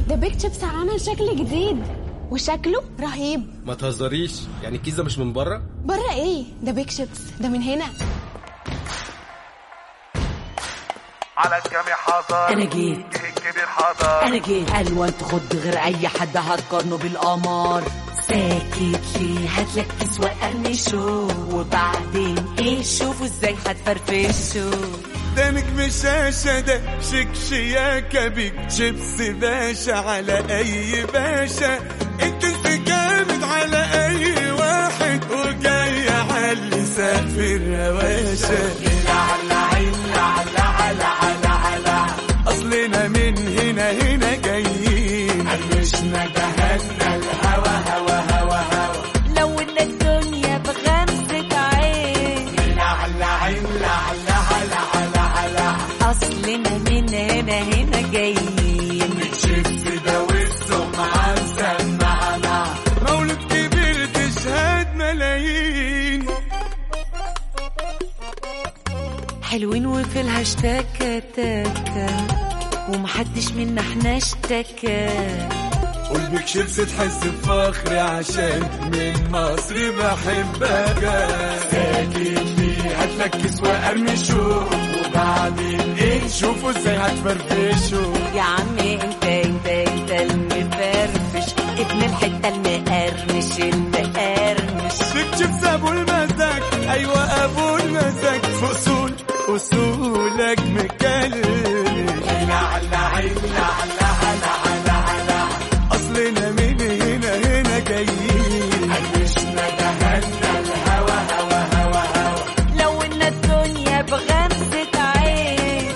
ده بيك شيبس عمل شكل جديد وشكله رهيب ما تهزريش يعني الكيس ده مش من بره بره ايه ده بيك شيبس ده من هنا على الجميع حاضر أنا جيت. جه الكبير حاضر انا جيت الوان تخض غير اي حد هتقارنه بالقمر ساكت ليه هاتلك كيس وقرنشه وبعدين ايه شوفوا ازاي هتفرفشه ده نجم الشاشة ده شيك شياكة بيك شيبس باشا على أي باشا انت جامد على أي واحد وجاي على سقف الرواشة أصلنا من هنا هنا جايين عشنا دهنا الهوا هوا هوا هوا لو ان الدنيا بغمزة عين اصلنا من هنا هنا جايين شيبس ده والسمعة مسمعنا مولد كبير تشهد ملايين حلوين وفي الهاشتاج تاكا ومحدش منا احنا اشتكى قلبك شيبس تحس بفخر عشان من مصر بحبك ساكت ليه هتلكس وقرمشه وبعدين ايه شوفوا ازاي هتفرفشوا يا عمي انت انت انت المفرفش ابن الحتة المقرمش المقرمش بيك شيبس ابو المزاج ايوه ابو المزاج في اصول اصولك مكلل اصلنا من هنا هنا جايين عشنا دهنا الهوا هوا هوا هوا لو ان الدنيا بغمزة عين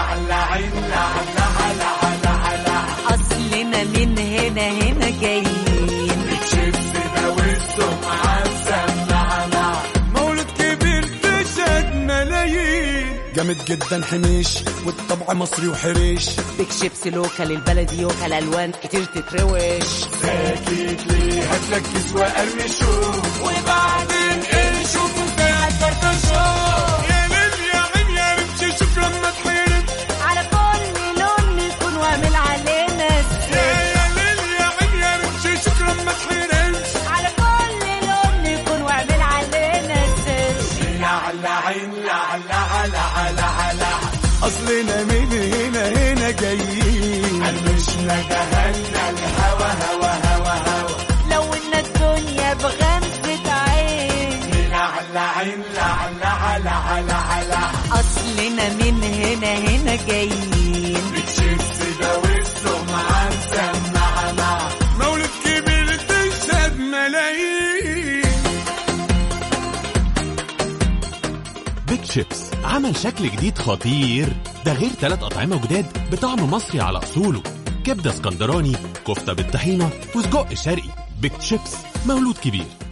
اصلنا من هنا هنا جايين شيبس ده والسمعة مسمعنا مولد كبير تشهد ملايين جامد جدا حنيش والطبع مصري وحريش بيك شيبس لوكال البلدي يوكال الوان كتير تتروش ساكت ليه هتلكس وقرمشوا وبعدين ايه شوفوا ازاي هتفرفشوا يا ليل يا عين يا رمش شوف لما تحيرم على كل لون يكون وامل علينا يا السر يا ليل يا عين يا رمش شوف لما تحيرم على كل لون يكون وامل علينا السر على عين على على على على اصلنا من هنا هنا جايين مشنا دهنا الهوا هوا هوا هوا لو ان الدنيا بغمزة عين على عين على على على على اصلنا من هنا هنا جايين بتشيبس ده والسمعة مسمعنا مولد كبير تشهد ملايين بيك شيبس عمل شكل جديد خطير ده غير ثلاث أطعمة جداد بطعم مصري على أصوله كبدة اسكندراني كفتة بالطحينة وسجق شرقي بيك شيبس مولود كبير